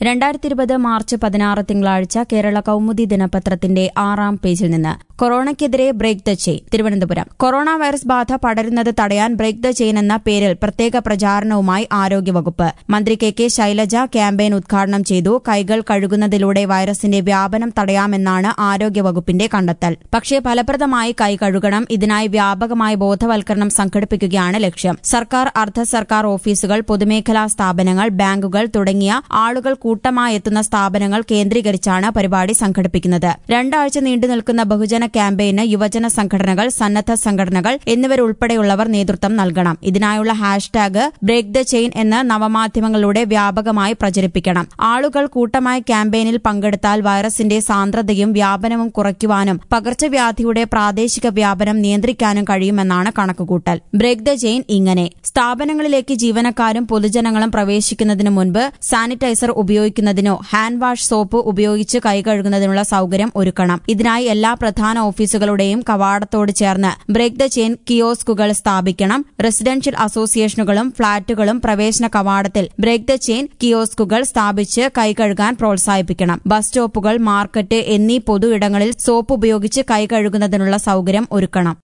രണ്ടായിരത്തി ഇരുപത് മാർച്ച് പതിനാറ് തിങ്കളാഴ്ച കേരള കൌമുദി ദിനപത്രത്തിന്റെ ആറാം പേജിൽ നിന്ന് കൊറോണയ്ക്കെതിരെ break the chain Thiruvananthapuram corona virus ബാധ പടരുന്നത് തടയാൻ ബ്രേക്ക് ദ ചെയിൻ എന്ന പേരിൽ പ്രത്യേക പ്രചാരണവുമായി ആരോഗ്യവകുപ്പ് മന്ത്രി കെ കെ ശൈലജ ക്യാമ്പയിൻ ഉദ്ഘാടനം ചെയ്തു കൈകൾ കഴുകുന്നതിലൂടെ വൈറസിന്റെ വ്യാപനം തടയാമെന്നാണ് ആരോഗ്യവകുപ്പിന്റെ കണ്ടെത്തൽ പക്ഷേ ഫലപ്രദമായി കൈ കഴുകണം ഇതിനായി വ്യാപകമായ ബോധവൽക്കരണം സംഘടിപ്പിക്കുകയാണ് ലക്ഷ്യം സർക്കാർ അർദ്ധ സർക്കാർ ഓഫീസുകൾ പൊതുമേഖലാ സ്ഥാപനങ്ങൾ ബാങ്കുകൾ തുടങ്ങിയ ആളുകൾ കൂട്ടമായി എത്തുന്ന സ്ഥാപനങ്ങൾ കേന്ദ്രീകരിച്ചാണ് പരിപാടി സംഘടിപ്പിക്കുന്നത് രണ്ടാഴ്ച നീണ്ടുനിൽക്കുന്ന ബഹുജന ക്യാമ്പയിന് യുവജന സംഘടനകൾ സന്നദ്ധ സംഘടനകൾ എന്നിവരുൾപ്പെടെയുള്ളവർ നേതൃത്വം നൽകണം ഇതിനായുള്ള ഹാഷ്ടാഗ് ബ്രേക്ക് ദ ചെയിൻ എന്ന് നവമാധ്യമങ്ങളിലൂടെ വ്യാപകമായി പ്രചരിപ്പിക്കണം ആളുകൾ കൂട്ടമായി ക്യാമ്പയിനിൽ പങ്കെടുത്താൽ വൈറസിന്റെ സാന്ദ്രതയും വ്യാപനവും കുറയ്ക്കുവാനും പകർച്ചവ്യാധിയുടെ പ്രാദേശിക വ്യാപനം നിയന്ത്രിക്കാനും കഴിയുമെന്നാണ് കണക്കുകൂട്ടൽ ബ്രേക്ക് ദ ചെയിൻ ഇങ്ങനെ സ്ഥാപനങ്ങളിലേക്ക് ജീവനക്കാരും പൊതുജനങ്ങളും പ്രവേശിക്കുന്നതിന് മുൻപ് സാനിറ്റൈസർ ഉപയോഗിക്കുന്നതിനോ ഹാൻഡ് വാഷ് സോപ്പ് ഉപയോഗിച്ച് കൈ കഴുകുന്നതിനുള്ള സൌകര്യം ഒരുക്കണം ഇതിനായി എല്ലാ പ്രധാന ഓഫീസുകളുടെയും കവാടത്തോട് ചേർന്ന് ബ്രേക്ക് ദ ചെയിൻ കിയോസ്കുകൾ സ്ഥാപിക്കണം റെസിഡൻഷ്യൽ അസോസിയേഷനുകളും ഫ്ളാറ്റുകളും പ്രവേശന കവാടത്തിൽ ബ്രേക്ക് ദ ചെയിൻ കിയോസ്കുകൾ സ്ഥാപിച്ച് കൈ കഴുകാൻ പ്രോത്സാഹിപ്പിക്കണം ബസ് സ്റ്റോപ്പുകൾ മാർക്കറ്റ് എന്നീ പൊതു ഇടങ്ങളിൽ സോപ്പ് ഉപയോഗിച്ച് കൈ കഴുകുന്നതിനുള്ള സൌകര്യം ഒരുക്കണം